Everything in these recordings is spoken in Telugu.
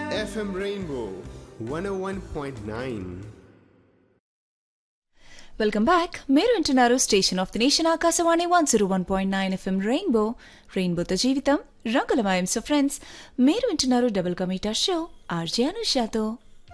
FM Rainbow 101.9. వెల్కమ్ బ్యాక్ మీరు వింటున్నారు station of the nation Akashvani one zero one point nine FM rainbow రెయిన్బోతో జీవితం రంగులమయం సో ఫ్రెండ్స్ మీరు వింటున్నారు డబుల్ కమీటా షో ఆర్జే అనుషాతో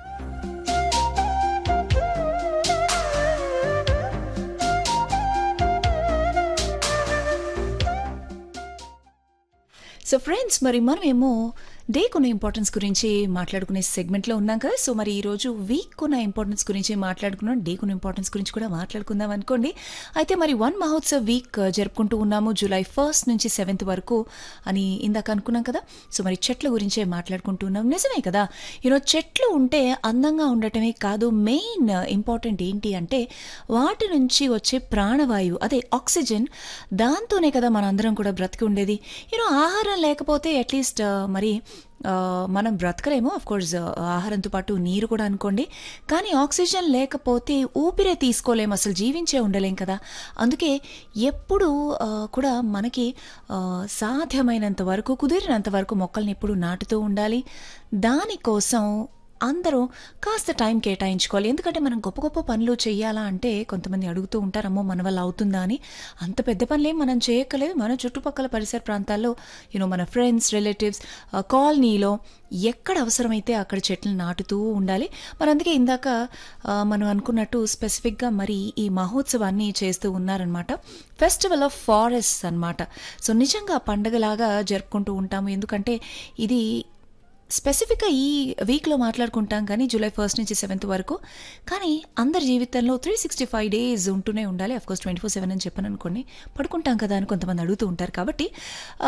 సో ఫ్రెండ్స్ మరి మనమేమో డే కొన్న ఇంపార్టెన్స్ గురించి మాట్లాడుకునే సెగ్మెంట్లో ఉన్నాం కదా సో మరి ఈరోజు వీక్ కొన్న ఇంపార్టెన్స్ గురించి మాట్లాడుకున్నాం డే కొన్న ఇంపార్టెన్స్ గురించి కూడా మాట్లాడుకుందాం అనుకోండి అయితే మరి వన్ మహోత్సవ్ వీక్ జరుపుకుంటూ ఉన్నాము జూలై ఫస్ట్ నుంచి సెవెంత్ వరకు అని ఇందాక అనుకున్నాం కదా సో మరి చెట్ల గురించే మాట్లాడుకుంటూ ఉన్నాం నిజమే కదా యూనో చెట్లు ఉంటే అందంగా ఉండటమే కాదు మెయిన్ ఇంపార్టెంట్ ఏంటి అంటే వాటి నుంచి వచ్చే ప్రాణవాయువు అదే ఆక్సిజన్ దాంతోనే కదా మనందరం కూడా బ్రతికి ఉండేది యూనో ఆహారం లేకపోతే అట్లీస్ట్ మరి ఆ, మనం బ్రతకలేము అఫ్ కోర్స్ ఆహారంతో పాటు నీరు కూడా అనుకోండి కానీ ఆక్సిజన్ లేకపోతే ఊపిరే తీసుకోలేము అసలు జీవించే ఉండలేం కదా అందుకే ఎప్పుడు ఆ, కూడా మనకి ఆ, సాధ్యమైనంత వరకు కుదిరినంత వరకు మొక్కల్ని ఎప్పుడు నాటుతూ ఉండాలి దానికోసం అందరూ కాస్త టైం కేటాయించుకోవాలి ఎందుకంటే మనం గొప్ప గొప్ప పనులు చేయాలా అంటే కొంతమంది అడుగుతూ ఉంటారమ్మో మన వల్ల అవుతుందా అని అంత పెద్ద పనులేం మనం చేయక్కలేదు మన చుట్టుపక్కల పరిసర ప్రాంతాల్లో యూనో మన ఫ్రెండ్స్ రిలేటివ్స్ కాలనీలో ఎక్కడ అవసరమైతే అక్కడ చెట్లు నాటుతూ ఉండాలి మరి అందుకే ఇందాక ఆ, మనం అనుకున్నట్టు స్పెసిఫిక్గా మరి ఈ మహోత్సవాన్ని చేస్తూ ఉన్నారనమాట ఫెస్టివల్ ఆఫ్ ఫారెస్ట్ అన్నమాట సో నిజంగా పండగలాగా జరుపుకుంటూ ఉంటాము ఎందుకంటే ఇది స్పెసిఫిక్గా ఈ వీక్లో మాట్లాడుకుంటాం కానీ జూలై ఫస్ట్ నుంచి సెవెంత్ వరకు కానీ అందరి జీవితంలో త్రీ సిక్స్టీ ఫైవ్ డేస్ ఉంటూనే ఉండాలి అఫ్కోర్స్ ట్వంటీ ఫోర్ సెవెన్ అని చెప్పాను అనుకోండి పడుకుంటాం కదా అని కొంతమంది అడుగుతూ ఉంటారు కాబట్టి